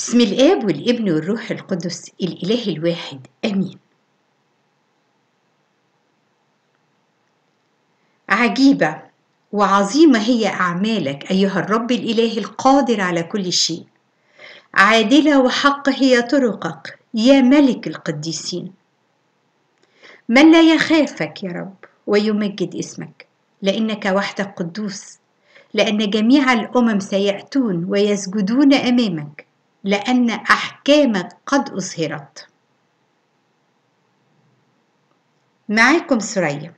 بسم الآب والابن والروح القدس الإله الواحد آمين عجيبة وعظيمة هي أعمالك أيها الرب الإله القادر على كل شيء عادلة وحق هي طرقك يا ملك القديسين من لا يخافك يا رب ويمجد اسمك لأنك وحدك قدوس لأن جميع الأمم سيأتون ويسجدون أمامك لأن أحكامك قد أظهرت معاكم سرية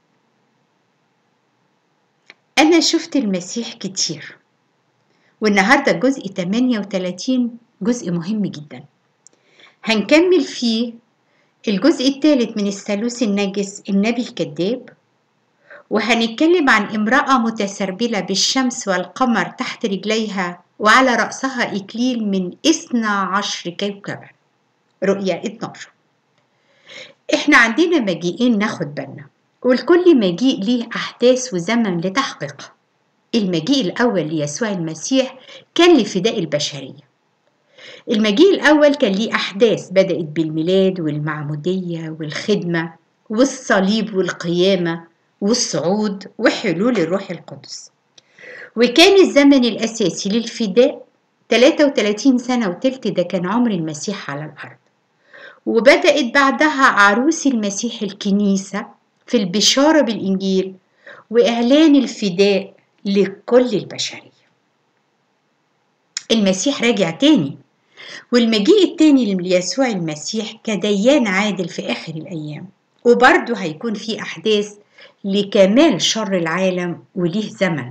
أنا شفت المسيح كتير والنهاردة جزء 38 جزء مهم جدا هنكمل فيه الجزء الثالث من الثالوث النجس النبي الكذاب وهنتكلم عن امرأة متسربلة بالشمس والقمر تحت رجليها وعلى رأسها إكليل من إثنى عشر كوكبا رؤيا 12 إحنا عندنا مجيئين ناخد بالنا والكل مجيء ليه أحداث وزمن لتحقيقها المجيء الأول ليسوع المسيح كان لفداء البشرية المجيء الأول كان ليه أحداث بدأت بالميلاد والمعمودية والخدمة والصليب والقيامة والصعود وحلول الروح القدس وكان الزمن الأساسي للفداء 33 سنة وتلت ده كان عمر المسيح على الأرض وبدأت بعدها عروس المسيح الكنيسة في البشارة بالإنجيل وإعلان الفداء لكل البشرية المسيح راجع تاني والمجيء التاني ليسوع المسيح كديان عادل في آخر الأيام وبرضه هيكون في أحداث لكمال شر العالم وليه زمن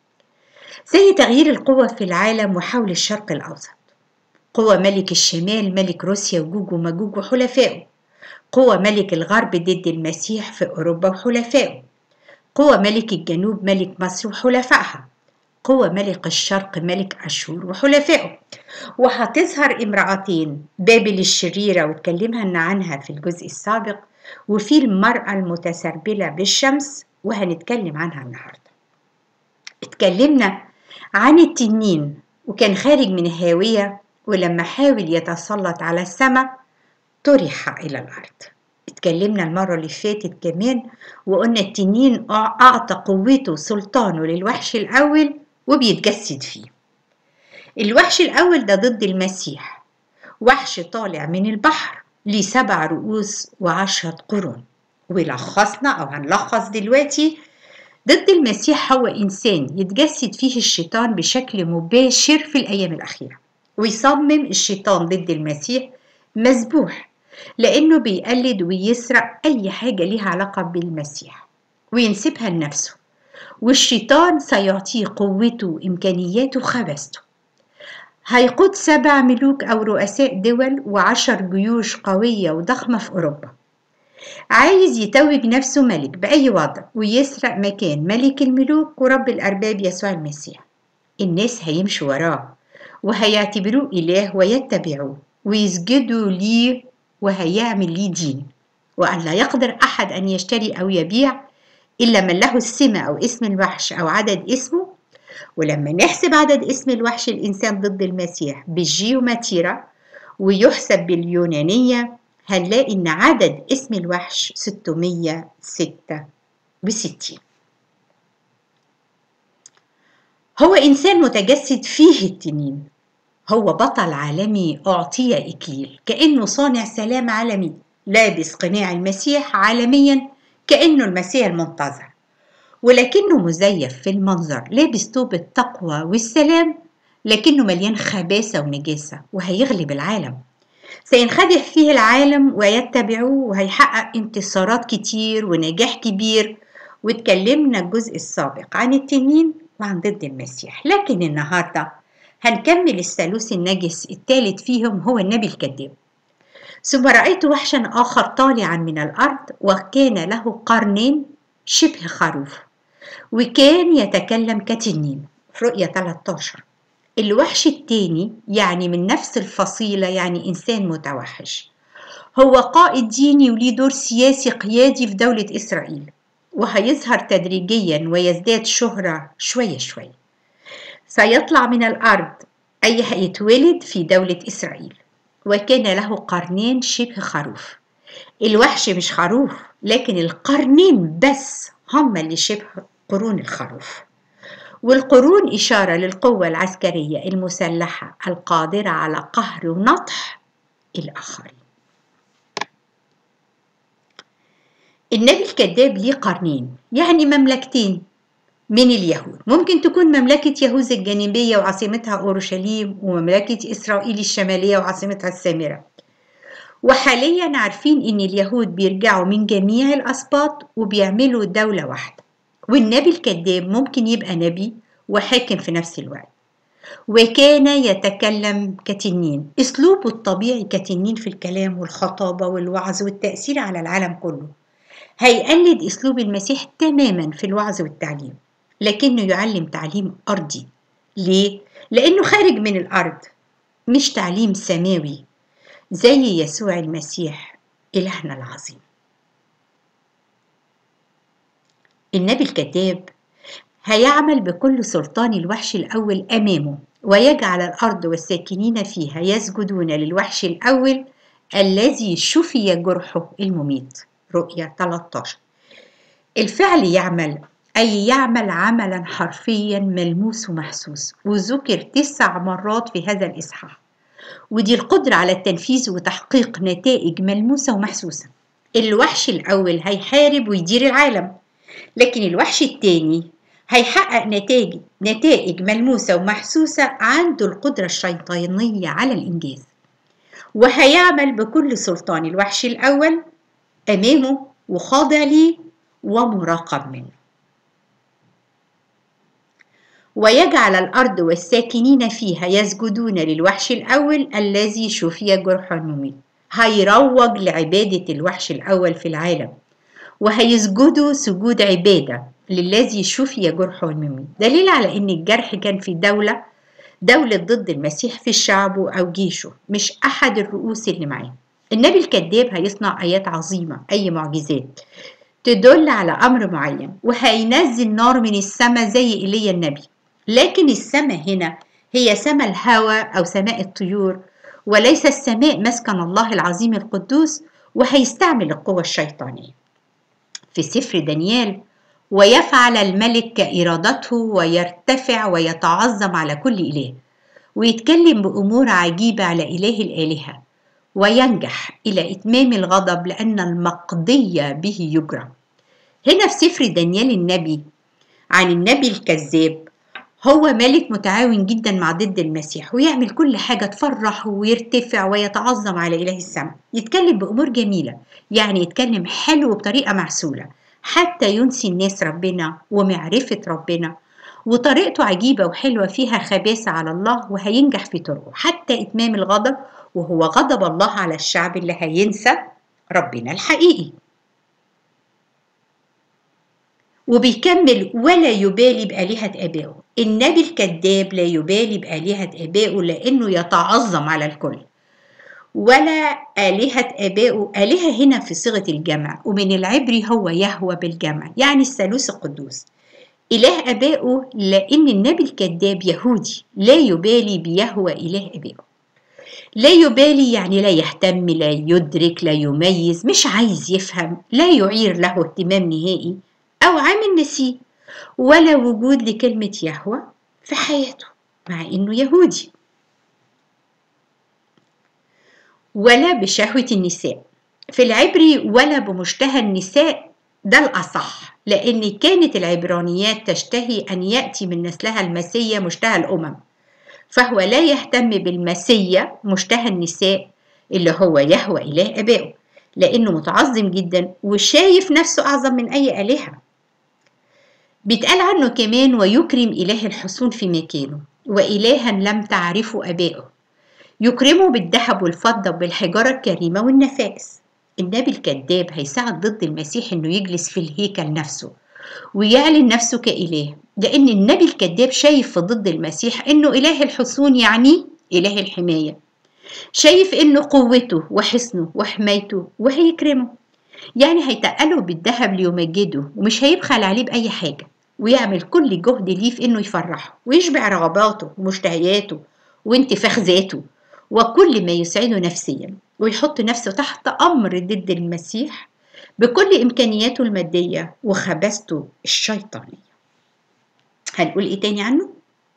زي تغيير القوة في العالم وحول الشرق الأوسط قوة ملك الشمال ملك روسيا وجوج ومجوج وحلفائه قوة ملك الغرب ضد المسيح في أوروبا وحلفائه قوة ملك الجنوب ملك مصر وحلفائها قوة ملك الشرق ملك أشور وحلفائه وهتظهر امرأتين بابل الشريرة واتكلمنا عنها في الجزء السابق وفي المرأة المتسربلة بالشمس وهنتكلم عنها النهاردة اتكلمنا عن التنين وكان خارج من الهاوية ولما حاول يتسلط على السماء طرح إلى الأرض اتكلمنا المرة اللي فاتت كمان وقلنا التنين أعطى قوته وسلطانه للوحش الأول وبيتجسد فيه الوحش الأول ده ضد المسيح وحش طالع من البحر ليه سبع رؤوس وعشرة قرون ولخصنا أو هنلخص دلوقتي ضد المسيح هو إنسان يتجسد فيه الشيطان بشكل مباشر في الأيام الأخيرة ويصمم الشيطان ضد المسيح مذبوح لأنه بيقلد ويسرق أي حاجة ليها علاقة بالمسيح وينسبها لنفسه والشيطان سيعطيه قوته وإمكانياته وخبثته هيقود سبع ملوك أو رؤساء دول وعشر جيوش قوية وضخمة في أوروبا عايز يتوج نفسه ملك بأي وضع ويسرق مكان ملك الملوك ورب الأرباب يسوع المسيح الناس هيمشوا وراه وهيعتبروه إله ويتبعوه ويسجدوا ليه وهيعمل ليه دين وأن لا يقدر أحد أن يشتري أو يبيع إلا من له السمة أو اسم الوحش أو عدد اسمه ولما نحسب عدد اسم الوحش الإنسان ضد المسيح بالجيوماتيرا ويحسب باليونانية هنلاقي إن عدد اسم الوحش 666 هو إنسان متجسد فيه التنين هو بطل عالمي أعطي إكليل كأنه صانع سلام عالمي لابس قناع المسيح عالميا كأنه المسيح المنتظر ولكنه مزيف في المنظر لابس طوب التقوى والسلام لكنه مليان خباثة ونجاسة وهيغلب العالم سينخدع فيه العالم ويتبعوه وهيحقق انتصارات كتير ونجاح كبير واتكلمنا الجزء السابق عن التنين وعن ضد المسيح لكن النهارده هنكمل الثالوث النجس الثالث فيهم هو النبي الكذاب ثم رأيت وحشا آخر طالعا من الأرض وكان له قرنين شبه خروف وكان يتكلم كتنين في رؤية 13 الوحش التاني يعني من نفس الفصيلة يعني إنسان متوحش هو قائد ديني وليه دور سياسي قيادي في دولة إسرائيل وهيظهر تدريجيا ويزداد شهرة شوية شوية سيطلع من الأرض أي هيتولد في دولة إسرائيل وكان له قرنين شبه خروف الوحش مش خروف لكن القرنين بس هم اللي شبه قرون الخروف والقرون إشارة للقوة العسكرية المسلحة القادرة على قهر ونطح الآخرين النبي الكذاب ليه قرنين يعني مملكتين من اليهود ممكن تكون مملكة يهوذا الجنوبية وعاصمتها أورشليم ومملكة إسرائيل الشمالية وعاصمتها السامرة وحاليا عارفين إن اليهود بيرجعوا من جميع الأسباط وبيعملوا دولة واحدة والنبي الكذاب ممكن يبقى نبي وحاكم في نفس الوقت وكان يتكلم كتنين اسلوبه الطبيعي كتنين في الكلام والخطابه والوعظ والتاثير على العالم كله هيقلد اسلوب المسيح تماما في الوعظ والتعليم لكنه يعلم تعليم ارضي ليه لانه خارج من الارض مش تعليم سماوي زي يسوع المسيح الهنا العظيم النبي الكذاب هيعمل بكل سلطان الوحش الأول أمامه ويجعل الأرض والساكنين فيها يسجدون للوحش الأول الذي شفي جرحه المميت رؤية 13 الفعل يعمل أي يعمل عملا حرفيا ملموس ومحسوس وذكر تسع مرات في هذا الإصحاح ودي القدرة على التنفيذ وتحقيق نتائج ملموسة ومحسوسة الوحش الأول هيحارب ويدير العالم لكن الوحش التاني هيحقق نتائج نتائج ملموسة ومحسوسة عنده القدرة الشيطانية على الإنجاز وهيعمل بكل سلطان الوحش الأول أمامه وخاضع ليه ومراقب منه ويجعل الأرض والساكنين فيها يسجدون للوحش الأول الذي شفي جرح المميت هيروج لعبادة الوحش الأول في العالم وهيسجدوا سجود عبادة للذي شفي جرحه المميت دليل على أن الجرح كان في دولة دولة ضد المسيح في شعبه أو جيشه مش أحد الرؤوس اللي معاه النبي الكذاب هيصنع آيات عظيمة أي معجزات تدل على أمر معين وهينزل نار من السماء زي إيليا النبي لكن السماء هنا هي سماء الهواء أو سماء الطيور وليس السماء مسكن الله العظيم القدوس وهيستعمل القوة الشيطانية في سفر دانيال ويفعل الملك كإرادته ويرتفع ويتعظم على كل إله ويتكلم بأمور عجيبة على إله الآلهة وينجح إلى إتمام الغضب لأن المقضية به يجرى هنا في سفر دانيال النبي عن النبي الكذاب هو ملك متعاون جدا مع ضد المسيح ويعمل كل حاجة تفرح ويرتفع ويتعظم على إله السماء يتكلم بأمور جميلة يعني يتكلم حلو بطريقة معسولة حتى ينسي الناس ربنا ومعرفة ربنا وطريقته عجيبة وحلوة فيها خباثة على الله وهينجح في طرقه حتى إتمام الغضب وهو غضب الله على الشعب اللي هينسى ربنا الحقيقي وبيكمل ولا يبالي بآلهة آبائه النبي الكذاب لا يبالي بآلهة آبائه لأنه يتعظم على الكل ولا آلهة آبائه آلهة هنا في صيغة الجمع ومن العبري هو يهوى بالجمع يعني الثالوث القدوس إله آبائه لأن النبي الكذاب يهودي لا يبالي بيهوى إله آبائه لا يبالي يعني لا يهتم لا يدرك لا يميز مش عايز يفهم لا يعير له اهتمام نهائي أو عامل نسيه ولا وجود لكلمة يهوى في حياته مع إنه يهودي ولا بشهوة النساء في العبري ولا بمشتهى النساء ده الأصح لأن كانت العبرانيات تشتهي أن يأتي من نسلها المسيا مشتهى الأمم فهو لا يهتم بالمسيا مشتهى النساء اللي هو يهوى إله أبائه لأنه متعظم جدا وشايف نفسه أعظم من أي آلهة بيتقال عنه كمان ويكرم إله الحصون في مكانه وإلها لم تعرفه أبائه يكرمه بالذهب والفضة وبالحجارة الكريمة والنفائس النبي الكذاب هيساعد ضد المسيح انه يجلس في الهيكل نفسه ويعلن نفسه كإله لأن النبي الكذاب شايف في ضد المسيح انه إله الحصون يعني إله الحماية شايف انه قوته وحصنه وحمايته وهيكرمه يعني هيتقله بالذهب ليمجده ومش هيبخل عليه بأي حاجة ويعمل كل جهد ليه في انه يفرحه ويشبع رغباته ومشتهياته وانتفاخ ذاته وكل ما يسعده نفسيا ويحط نفسه تحت أمر ضد المسيح بكل إمكانياته المادية وخبثته الشيطانية هنقول إيه تاني عنه؟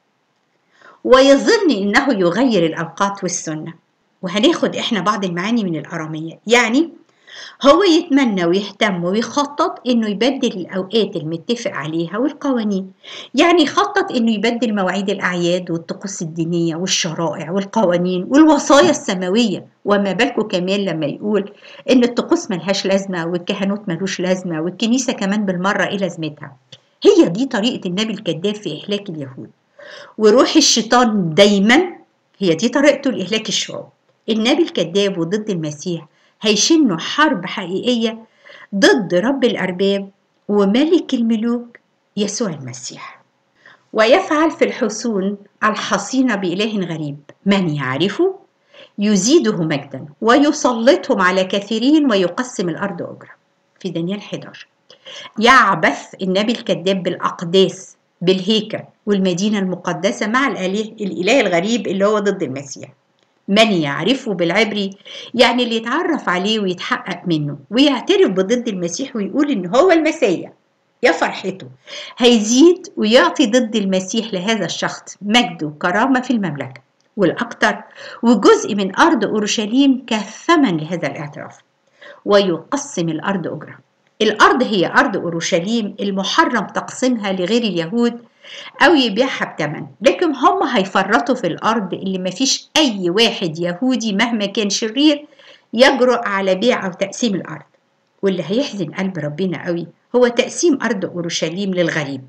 ويظن إنه يغير الأوقات والسنة وهناخد إحنا بعض المعاني من الأرامية يعني هو يتمنى ويهتم ويخطط انه يبدل الاوقات المتفق عليها والقوانين يعني يخطط انه يبدل مواعيد الاعياد والطقوس الدينيه والشرائع والقوانين والوصايا السماويه وما بالكم كمان لما يقول ان الطقوس ملهاش لازمه والكهنوت ملوش لازمه والكنيسه كمان بالمره ايه لازمتها هي دي طريقه النبي الكذاب في اهلاك اليهود وروح الشيطان دايما هي دي طريقته لاهلاك الشعوب النبي الكذاب وضد المسيح هيشنوا حرب حقيقية ضد رب الأرباب وملك الملوك يسوع المسيح ويفعل في الحصون الحصينة بإله غريب من يعرفه يزيده مجدا ويسلطهم على كثيرين ويقسم الأرض أجرة في دانيال 11 يعبث النبي الكذاب بالأقداس بالهيكل والمدينة المقدسة مع الإله, الإله الغريب اللي هو ضد المسيح من يعرفه بالعبري يعني اللي يتعرف عليه ويتحقق منه ويعترف بضد المسيح ويقول ان هو المسيح يا فرحته هيزيد ويعطي ضد المسيح لهذا الشخص مجد وكرامة في المملكة والأكثر وجزء من أرض أورشليم كثمن لهذا الاعتراف ويقسم الأرض أجرة الأرض هي أرض أورشليم المحرم تقسيمها لغير اليهود أو يبيعها بتمن لكن هم هيفرطوا في الأرض اللي مفيش أي واحد يهودي مهما كان شرير يجرؤ على بيع أو تقسيم الأرض واللي هيحزن قلب ربنا قوي هو تقسيم أرض أورشليم للغريب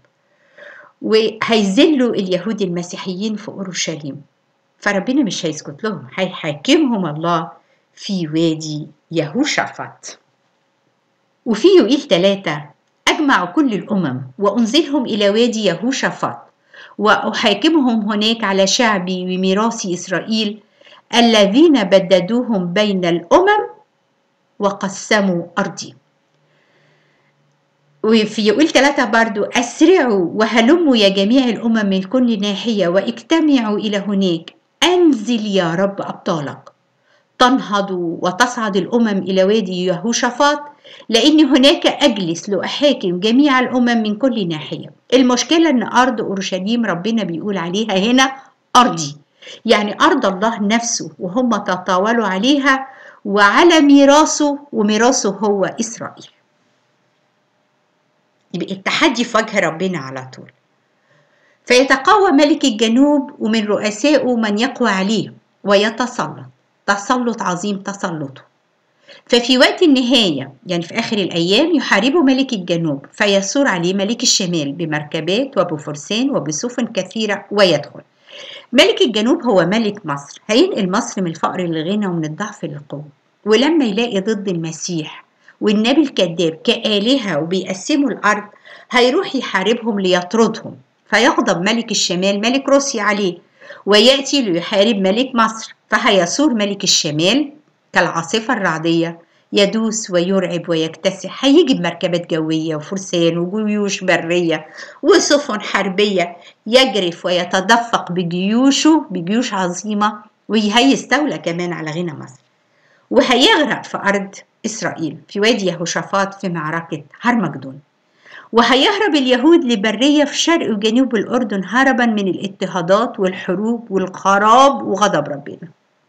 وهيذلوا اليهود المسيحيين في أورشليم فربنا مش هيسكت لهم هيحاكمهم الله في وادي يهوشافاط وفي يوئيل ثلاثة أجمع كل الأمم وأنزلهم إلى وادي يهوشافاط وأحاكمهم هناك على شعبي وميراثي إسرائيل الذين بددوهم بين الأمم وقسموا أرضي وفي يقول ثلاثة برضو أسرعوا وهلموا يا جميع الأمم من كل ناحية واجتمعوا إلى هناك أنزل يا رب أبطالك تنهض وتصعد الأمم إلى وادي يهوشافاط لأن هناك أجلس لأحاكم جميع الأمم من كل ناحية المشكلة أن أرض أورشليم ربنا بيقول عليها هنا أرضي يعني أرض الله نفسه وهم تطاولوا عليها وعلى ميراثه وميراثه هو إسرائيل يبقى التحدي في وجه ربنا على طول فيتقوى ملك الجنوب ومن رؤسائه من يقوى عليه ويتسلط تسلط عظيم تسلطه ففي وقت النهاية يعني في آخر الأيام يحاربه ملك الجنوب فيثور عليه ملك الشمال بمركبات وبفرسان وبسفن كثيرة ويدخل ملك الجنوب هو ملك مصر هينقل مصر من الفقر للغنى ومن الضعف للقوة ولما يلاقي ضد المسيح والنبي الكذاب كآلهة وبيقسموا الأرض هيروح يحاربهم ليطردهم فيغضب ملك الشمال ملك روسيا عليه ويأتي ليحارب ملك مصر فهيثور ملك الشمال كالعاصفة الرعدية يدوس ويرعب ويكتسح هيجي بمركبات جوية وفرسان وجيوش برية وسفن حربية يجرف ويتدفق بجيوشه بجيوش عظيمة وهيستولى كمان على غنى مصر وهيغرق في أرض إسرائيل في وادي يهوشافاط في معركة هرمجدون وهيهرب اليهود لبرية في شرق وجنوب الأردن هربا من الاضطهادات والحروب والخراب وغضب ربنا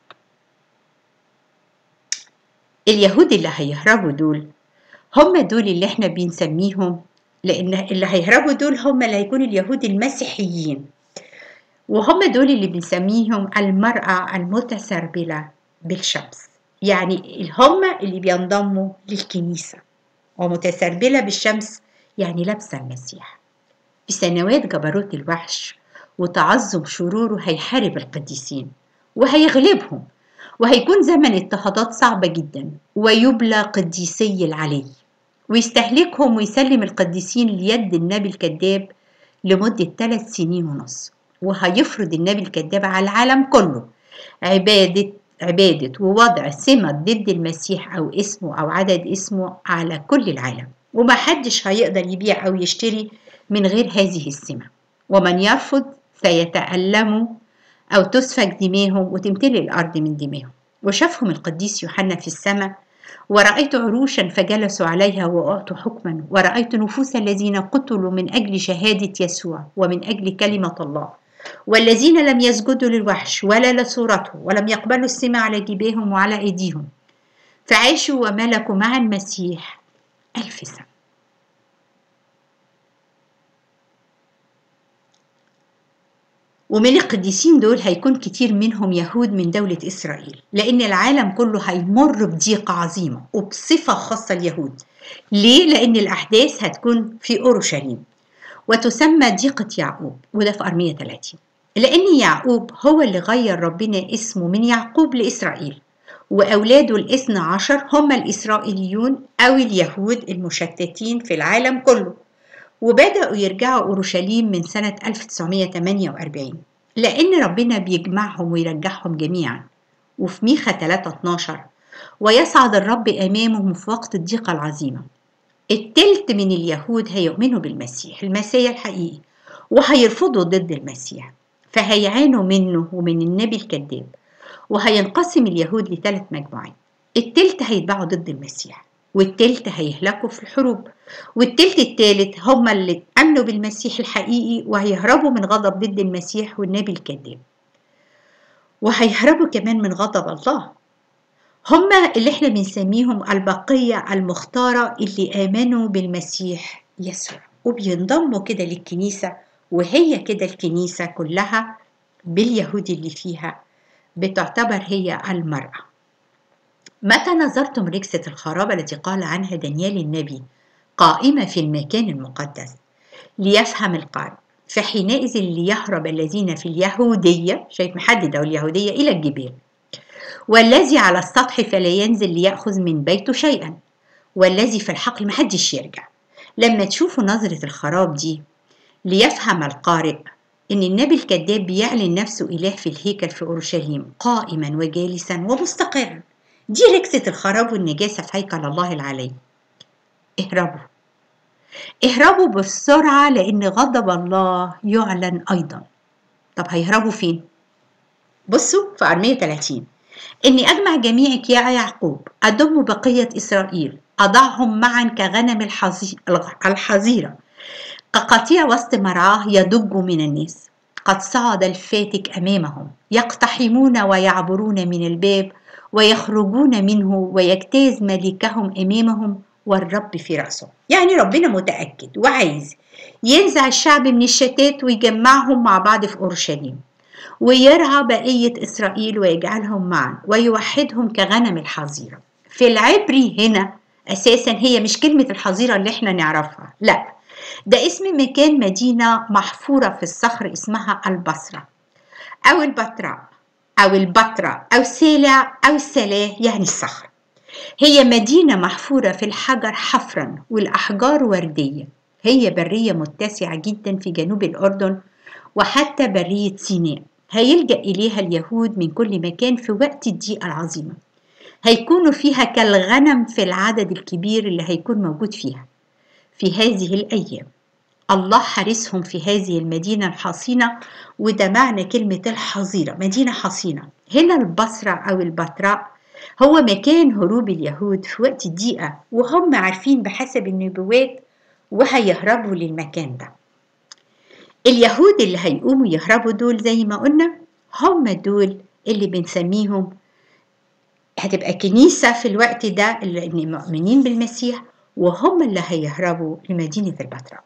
اليهود اللي هيهربوا دول هم دول اللي احنا بنسميهم لان اللي هيهربوا دول هم اللي هيكونوا اليهود المسيحيين وهم دول اللي بنسميهم المرأة المتسربلة بالشمس يعني هم اللي بينضموا للكنيسة ومتسربلة بالشمس يعني لابسة المسيح في سنوات جبروت الوحش وتعظم شروره هيحارب القديسين وهيغلبهم وهيكون زمن اضطهادات صعبة جدا ويبلى قديسي العلي ويستهلكهم ويسلم القديسين ليد النبي الكذاب لمدة ثلاث سنين ونص وهيفرض النبي الكذاب على العالم كله عبادة عبادة ووضع سمة ضد المسيح أو اسمه أو عدد اسمه على كل العالم ومحدش هيقدر يبيع أو يشتري من غير هذه السمة ومن يرفض سيتألم أو تسفك دماهم وتمتلئ الأرض من دماهم وشافهم القديس يوحنا في السماء ورأيت عروشا فجلسوا عليها وأعطوا حكما ورأيت نفوس الذين قتلوا من أجل شهادة يسوع ومن أجل كلمة الله والذين لم يسجدوا للوحش ولا لصورته ولم يقبلوا السمع على جباههم وعلى أيديهم فعاشوا وملكوا مع المسيح ألف سنة ومن القديسين دول هيكون كتير منهم يهود من دولة إسرائيل لأن العالم كله هيمر بضيقة عظيمة وبصفة خاصة اليهود ليه؟ لأن الأحداث هتكون في أورشليم وتسمى ضيقة يعقوب وده في أرمية 30 لأن يعقوب هو اللي غير ربنا اسمه من يعقوب لإسرائيل وأولاده الاثنى عشر هم الإسرائيليون أو اليهود المشتتين في العالم كله وبدأوا يرجعوا أورشليم من سنة 1948 لأن ربنا بيجمعهم ويرجعهم جميعا وفي ميخا 3 12 ويصعد الرب أمامهم في وقت الضيقة العظيمة التلت من اليهود هيؤمنوا بالمسيح المسيح الحقيقي وهيرفضوا ضد المسيح فهيعانوا منه ومن النبي الكذاب وهينقسم اليهود لثلاث مجموعات التلت هيتبعوا ضد المسيح والتلت هيهلكوا في الحروب والتلت التالت هم اللي امنوا بالمسيح الحقيقي وهيهربوا من غضب ضد المسيح والنبي الكذاب وهيهربوا كمان من غضب الله هم اللي احنا بنسميهم البقية المختارة اللي آمنوا بالمسيح يسوع وبينضموا كده للكنيسة وهي كده الكنيسة كلها باليهود اللي فيها بتعتبر هي المرأة متى نظرتم ركسة الخراب التي قال عنها دانيال النبي قائمة في المكان المقدس ليفهم القارئ فحينئذ ليهرب الذين في اليهودية شايف محدد أو اليهودية إلى الجبال والذي على السطح فلا ينزل ليأخذ من بيته شيئا والذي في الحقل محدش يرجع لما تشوفوا نظرة الخراب دي ليفهم القارئ إن النبي الكذاب بيعلن نفسه إله في الهيكل في أورشليم قائما وجالسا ومستقرا دي ركسة الخراب والنجاسة في هيكل الله العلي اهربوا اهربوا بسرعة لأن غضب الله يعلن أيضا طب هيهربوا فين؟ بصوا في أرمية 30 إني أجمع جميعك يا يعقوب أضم بقية إسرائيل أضعهم معا كغنم الحظيرة كقطيع وسط مرعاه يدج من الناس قد صعد الفاتك أمامهم يقتحمون ويعبرون من الباب ويخرجون منه ويجتاز ملكهم امامهم والرب في راسه يعني ربنا متاكد وعايز ينزع الشعب من الشتات ويجمعهم مع بعض في اورشليم ويرعى بقيه اسرائيل ويجعلهم معا ويوحدهم كغنم الحظيره في العبري هنا اساسا هي مش كلمه الحظيره اللي احنا نعرفها لا ده اسم مكان مدينه محفوره في الصخر اسمها البصره او البتراء أو البتراء أو سيلع أو السلاه يعني الصخر هي مدينة محفورة في الحجر حفرا والأحجار وردية هي برية متسعة جدا في جنوب الأردن وحتى برية سيناء هيلجأ إليها اليهود من كل مكان في وقت الضيقة العظيمة هيكونوا فيها كالغنم في العدد الكبير اللي هيكون موجود فيها في هذه الأيام الله حارسهم في هذه المدينة الحصينة وده معنى كلمة الحظيرة مدينة حصينة هنا البصرة أو البتراء هو مكان هروب اليهود في وقت الضيقة وهم عارفين بحسب النبوات وهيهربوا للمكان ده اليهود اللي هيقوموا يهربوا دول زي ما قلنا هم دول اللي بنسميهم هتبقى كنيسة في الوقت ده اللي مؤمنين بالمسيح وهم اللي هيهربوا لمدينة البتراء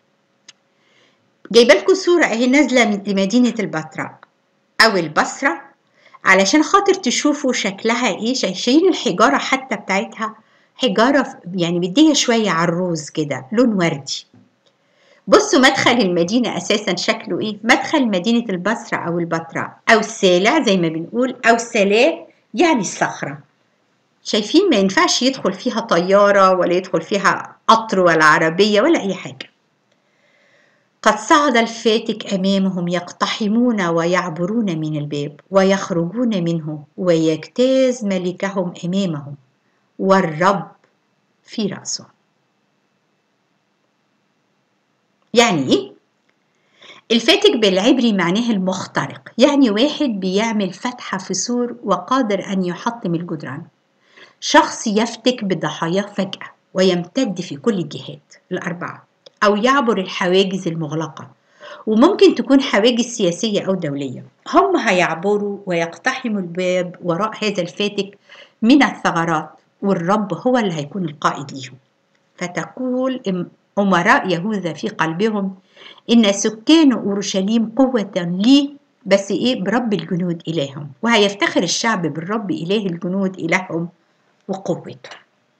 جايبه لكم صورة اهي نازلة لمدينة البتراء أو البصرة علشان خاطر تشوفوا شكلها ايه شايفين الحجارة حتى بتاعتها حجارة يعني مدية شوية على الروز كده لون وردي بصوا مدخل المدينة أساسا شكله إيه؟ مدخل مدينة البصرة أو البتراء أو السالع زي ما بنقول أو سلاه يعني الصخرة شايفين ما ينفعش يدخل فيها طيارة ولا يدخل فيها قطر ولا عربية ولا أي حاجة قد صعد الفاتك امامهم يقتحمون ويعبرون من الباب ويخرجون منه ويجتاز ملكهم امامهم والرب في راسه يعني ايه الفاتك بالعبري معناه المخترق يعني واحد بيعمل فتحة في سور وقادر أن يحطم الجدران شخص يفتك بضحاياه فجأة ويمتد في كل الجهات الأربعة أو يعبر الحواجز المغلقة وممكن تكون حواجز سياسية أو دولية هم هيعبروا ويقتحموا الباب وراء هذا الفاتك من الثغرات والرب هو اللي هيكون القائد ليهم فتقول أمراء يهوذا في قلبهم إن سكان أورشليم قوة لي بس إيه برب الجنود إلههم وهيفتخر الشعب بالرب إله الجنود إلههم وقوته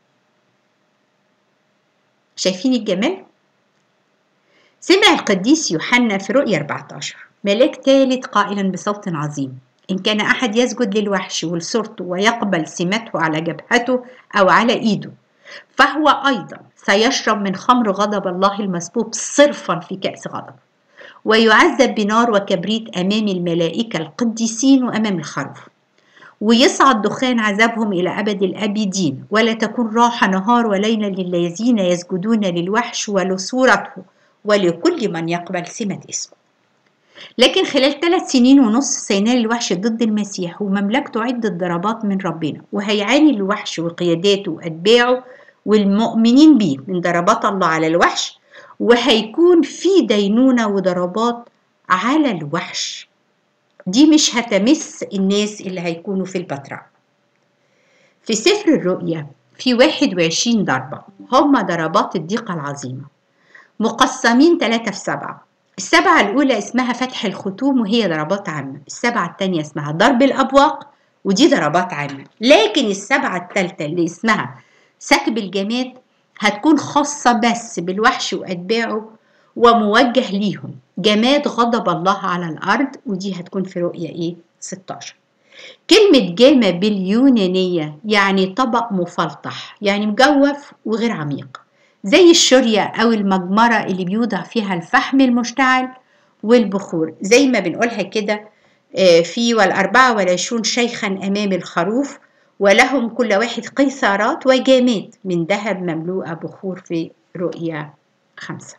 شايفين الجمال؟ سمع القديس يوحنا في رؤيا 14 ملاك ثالث قائلا بصوت عظيم إن كان أحد يسجد للوحش ولصورته ويقبل سمته على جبهته أو على إيده فهو أيضا سيشرب من خمر غضب الله المسبوب صرفا في كأس غضب ويعذب بنار وكبريت أمام الملائكة القديسين وأمام الخروف ويصعد دخان عذابهم إلى أبد الأبدين ولا تكون راحة نهار وليلة للذين يسجدون للوحش ولصورته ولكل من يقبل سمة اسمه لكن خلال ثلاث سنين ونص سينال الوحش ضد المسيح ومملكته عدة ضربات من ربنا وهيعاني الوحش وقياداته وأتباعه والمؤمنين بيه من ضربات الله على الوحش وهيكون في دينونة وضربات على الوحش دي مش هتمس الناس اللي هيكونوا في البتراء في سفر الرؤيا في 21 ضربة هم ضربات الضيقة العظيمة مقسمين ثلاثة في سبعة السبعة الأولى اسمها فتح الختوم وهي ضربات عامة السبعة الثانية اسمها ضرب الأبواق ودي ضربات عامة لكن السبعة الثالثة اللي اسمها سكب الجماد هتكون خاصة بس بالوحش وأتباعه وموجه ليهم جماد غضب الله على الأرض ودي هتكون في رؤية إيه 16 كلمة جامة باليونانية يعني طبق مفلطح يعني مجوف وغير عميق زي الشرية أو المجمرة اللي بيوضع فيها الفحم المشتعل والبخور زي ما بنقولها كده في والأربعة والعشرون شيخا أمام الخروف ولهم كل واحد قيثارات وجامات من ذهب مملوءة بخور في رؤيا خمسة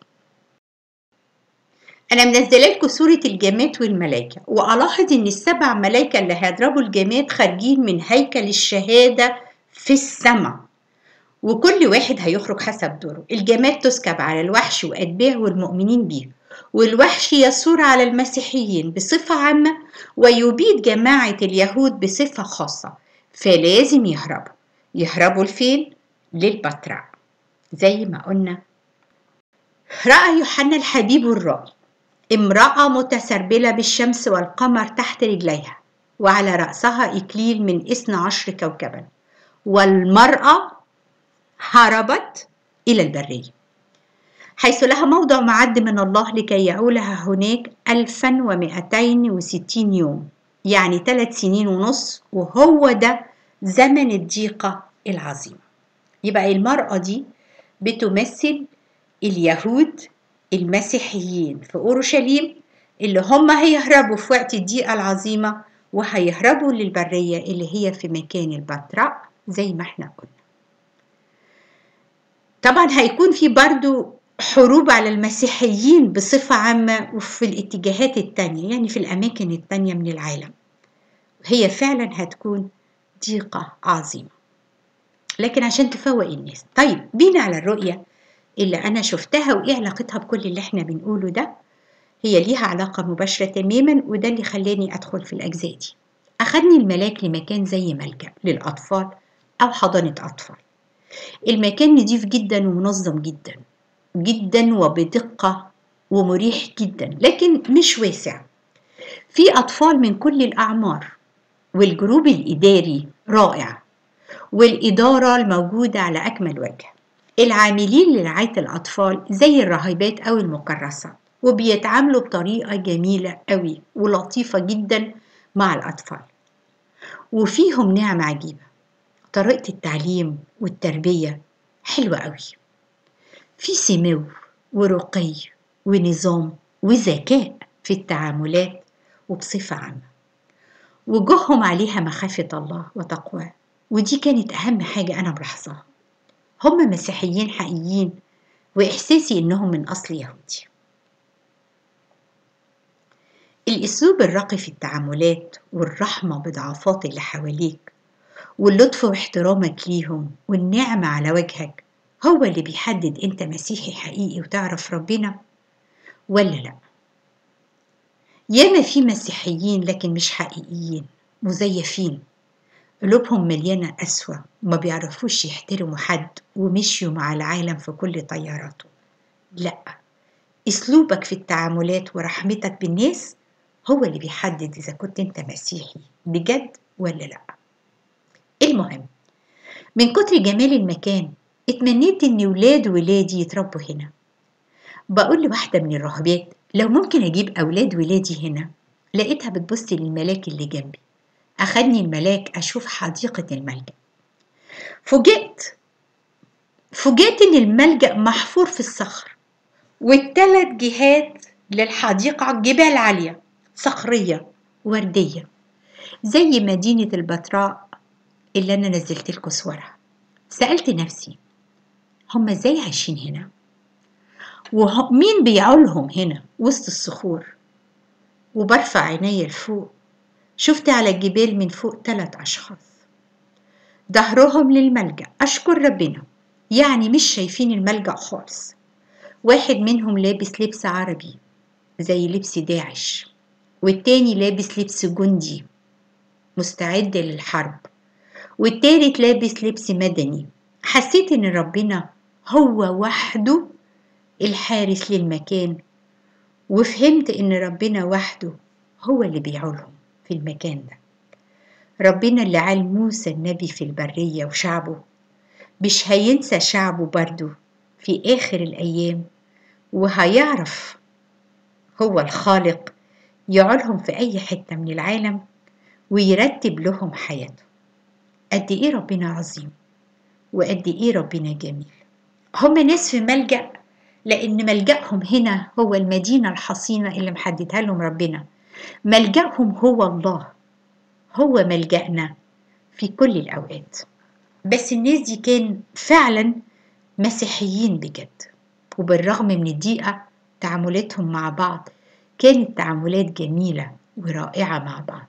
أنا منزله لكم صورة الجامات والملائكة وألاحظ إن السبع ملائكة اللي هيضربوا الجامات خارجين من هيكل الشهادة في السماء وكل واحد هيخرج حسب دوره الجماد تسكب على الوحش وأتباعه والمؤمنين بيه والوحش يثور على المسيحيين بصفة عامة ويبيد جماعة اليهود بصفة خاصة فلازم يهربوا يهربوا لفين؟ للبتراء زي ما قلنا رأى يوحنا الحبيب الرائي امرأة متسربلة بالشمس والقمر تحت رجليها وعلى رأسها إكليل من إثنى عشر كوكبا والمرأة هربت إلى البرية حيث لها موضع معد من الله لكي يعولها هناك 1260 يوم يعني ثلاث سنين ونص وهو ده زمن الضيقة العظيمة يبقى المرأة دي بتمثل اليهود المسيحيين في أورشليم اللي هم هيهربوا في وقت الضيقة العظيمة وهيهربوا للبرية اللي هي في مكان البتراء زي ما احنا قلنا طبعا هيكون في برضو حروب على المسيحيين بصفة عامة وفي الاتجاهات التانية يعني في الأماكن التانية من العالم هي فعلا هتكون ضيقة عظيمة لكن عشان تفوق الناس طيب بينا على الرؤية اللي أنا شفتها وإيه علاقتها بكل اللي إحنا بنقوله ده هي ليها علاقة مباشرة تماما وده اللي خلاني أدخل في الأجزاء دي أخدني الملاك لمكان زي ملجأ للأطفال أو حضانة أطفال المكان نضيف جدا ومنظم جدا جدا وبدقة ومريح جدا لكن مش واسع في أطفال من كل الأعمار والجروب الإداري رائع والإدارة الموجودة على أكمل وجه العاملين لرعاية الأطفال زي الراهبات أو المكرسات وبيتعاملوا بطريقة جميلة قوي ولطيفة جدا مع الأطفال وفيهم نعمة عجيبة طريقة التعليم والتربية حلوة قوي في سمو ورقي ونظام وذكاء في التعاملات وبصفة عامة وجوههم عليها مخافة الله وتقواه ودي كانت أهم حاجة أنا ملاحظاها هم مسيحيين حقيقيين وإحساسي إنهم من أصل يهودي الأسلوب الراقي في التعاملات والرحمة بضعفات اللي حواليك واللطف واحترامك ليهم والنعمة على وجهك هو اللي بيحدد انت مسيحي حقيقي وتعرف ربنا ولا لا ياما في مسيحيين لكن مش حقيقيين مزيفين قلوبهم مليانة قسوة وما بيعرفوش يحترموا حد ومشيوا مع العالم في كل طياراته لا اسلوبك في التعاملات ورحمتك بالناس هو اللي بيحدد اذا كنت انت مسيحي بجد ولا لا المهم من كتر جمال المكان اتمنيت ان ولاد ولادي يتربوا هنا بقول لواحدة من الراهبات لو ممكن اجيب اولاد ولادي هنا لقيتها بتبص للملاك اللي جنبي اخدني الملاك اشوف حديقة الملجأ فوجئت فوجئت ان الملجأ محفور في الصخر والثلاث جهات للحديقة جبال عالية صخرية وردية زي مدينة البتراء اللي أنا نزلت لكم صورها سألت نفسي هم ازاي عايشين هنا ومين بيعولهم هنا وسط الصخور وبرفع عيني لفوق شفت على الجبال من فوق ثلاث أشخاص ظهرهم للملجأ أشكر ربنا يعني مش شايفين الملجأ خالص واحد منهم لابس لبس عربي زي لبس داعش والتاني لابس لبس جندي مستعد للحرب والتالت لابس لبس مدني حسيت ان ربنا هو وحده الحارس للمكان وفهمت ان ربنا وحده هو اللي بيعولهم في المكان ده ربنا اللي عال موسى النبي في البرية وشعبه مش هينسى شعبه برضه في آخر الأيام وهيعرف هو الخالق يعولهم في أي حتة من العالم ويرتب لهم حياتهم قد إيه ربنا عظيم وقد إيه ربنا جميل هم ناس في ملجأ لأن ملجأهم هنا هو المدينة الحصينة اللي محددها لهم ربنا ملجأهم هو الله هو ملجأنا في كل الأوقات بس الناس دي كان فعلا مسيحيين بجد وبالرغم من الضيقة تعاملاتهم مع بعض كانت تعاملات جميلة ورائعة مع بعض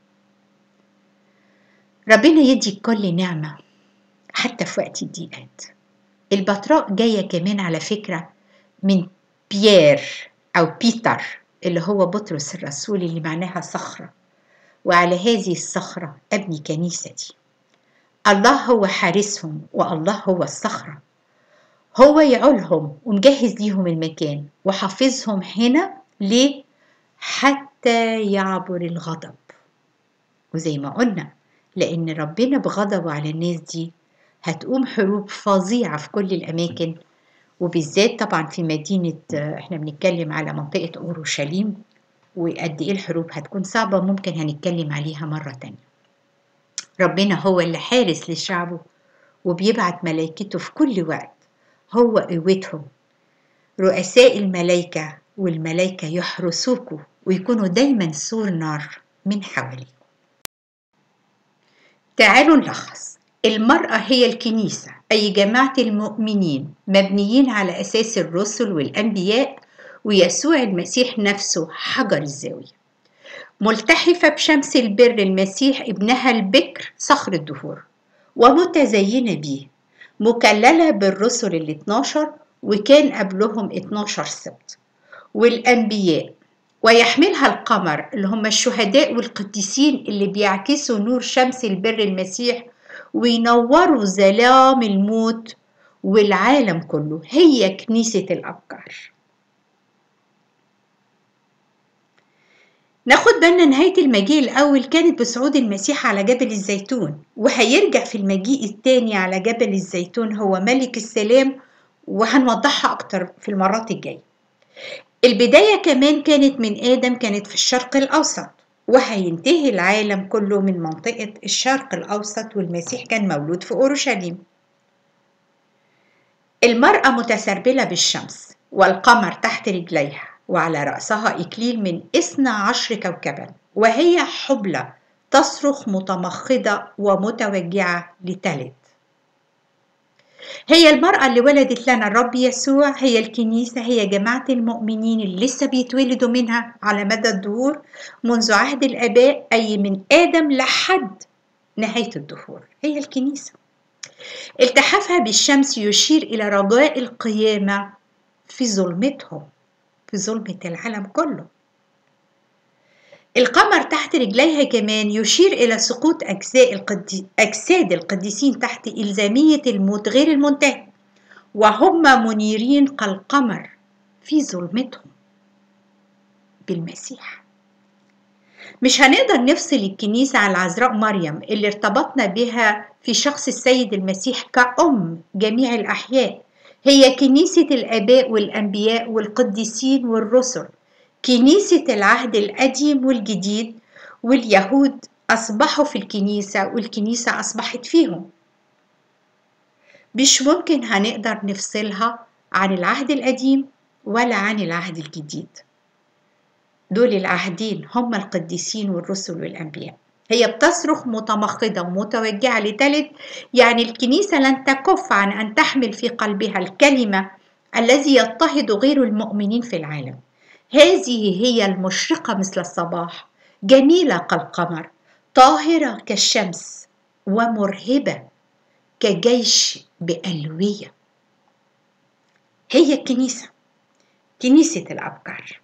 ربنا يدي كل نعمة حتى في وقت الضيقات البطراء جاية كمان على فكرة من بيير أو بيتر اللي هو بطرس الرسول اللي معناها صخرة وعلى هذه الصخرة أبني كنيستي الله هو حارسهم والله هو الصخرة هو يعولهم ومجهز ليهم المكان وحافظهم هنا ليه؟ حتى يعبر الغضب وزي ما قلنا لأن ربنا بغضبه على الناس دي هتقوم حروب فظيعة في كل الأماكن وبالذات طبعا في مدينة احنا بنتكلم على منطقة أورشليم وقد إيه الحروب هتكون صعبة ممكن هنتكلم عليها مرة تانية ربنا هو اللي حارس لشعبه وبيبعت ملائكته في كل وقت هو قوتهم رؤساء الملائكة والملائكة يحرسوكوا ويكونوا دايما سور نار من حواليكم تعالوا نلخص المرأة هي الكنيسة أي جماعة المؤمنين مبنيين على أساس الرسل والأنبياء ويسوع المسيح نفسه حجر الزاوية ملتحفة بشمس البر المسيح ابنها البكر صخر الدهور ومتزينة بيه مكللة بالرسل ال 12 وكان قبلهم 12 سبت والأنبياء ويحملها القمر اللي هم الشهداء والقديسين اللي بيعكسوا نور شمس البر المسيح وينوروا ظلام الموت والعالم كله هي كنيسة الأبكار ناخد بالنا نهاية المجيء الأول كانت بصعود المسيح على جبل الزيتون وهيرجع في المجيء الثاني على جبل الزيتون هو ملك السلام وهنوضحها أكتر في المرات الجاية البداية كمان كانت من آدم كانت في الشرق الأوسط وهينتهي العالم كله من منطقة الشرق الأوسط والمسيح كان مولود في أورشليم المرأة متسربلة بالشمس والقمر تحت رجليها وعلى رأسها إكليل من إثنى عشر كوكبا وهي حبلى تصرخ متمخضة ومتوجعة لتلد هي المرأة اللي ولدت لنا الرب يسوع هي الكنيسة هي جماعة المؤمنين اللي لسه بيتولدوا منها على مدى الدهور منذ عهد الآباء أي من آدم لحد نهاية الدهور هي الكنيسة التحافها بالشمس يشير إلى رجاء القيامة في ظلمتهم في ظلمة العالم كله القمر تحت رجليها كمان يشير إلى سقوط أجزاء القدي... أجساد القديسين تحت إلزامية الموت غير المنتهي وهم منيرين كالقمر في ظلمتهم بالمسيح مش هنقدر نفصل الكنيسة عن العذراء مريم اللي ارتبطنا بها في شخص السيد المسيح كأم جميع الأحياء هي كنيسة الآباء والأنبياء والقديسين والرسل كنيسة العهد القديم والجديد واليهود أصبحوا في الكنيسة والكنيسة أصبحت فيهم مش ممكن هنقدر نفصلها عن العهد القديم ولا عن العهد الجديد دول العهدين هم القديسين والرسل والأنبياء هي بتصرخ متمخضة ومتوجعة لتلد يعني الكنيسة لن تكف عن أن تحمل في قلبها الكلمة الذي يضطهد غير المؤمنين في العالم هذه هي المشرقة مثل الصباح جميلة كالقمر طاهرة كالشمس ومرهبة كجيش بألوية هي الكنيسة كنيسة الأبكار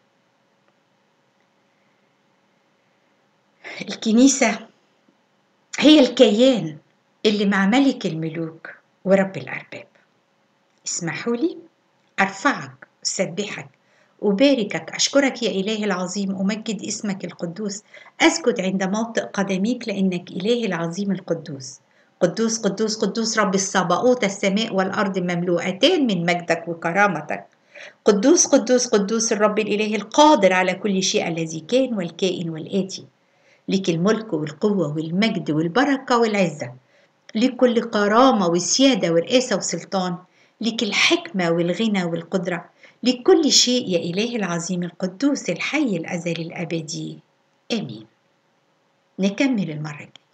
الكنيسة هي الكيان اللي مع ملك الملوك ورب الأرباب اسمحوا لي أرفعك أسبحك أباركك أشكرك يا إلهي العظيم أمجد اسمك القدوس أسجد عند موطئ قدميك لأنك إلهي العظيم القدوس قدوس قدوس قدوس رب الصباؤوت السماء والأرض مملوءتان من مجدك وكرامتك قدوس قدوس قدوس الرب الإله القادر على كل شيء الذي كان والكائن والآتي لك الملك والقوة والمجد والبركة والعزة لك كل كرامة وسيادة ورئاسة وسلطان لك الحكمة والغنى والقدرة لكل شيء يا إله العظيم القدوس الحي الأزلي الأبدي آمين نكمل المرة الجاية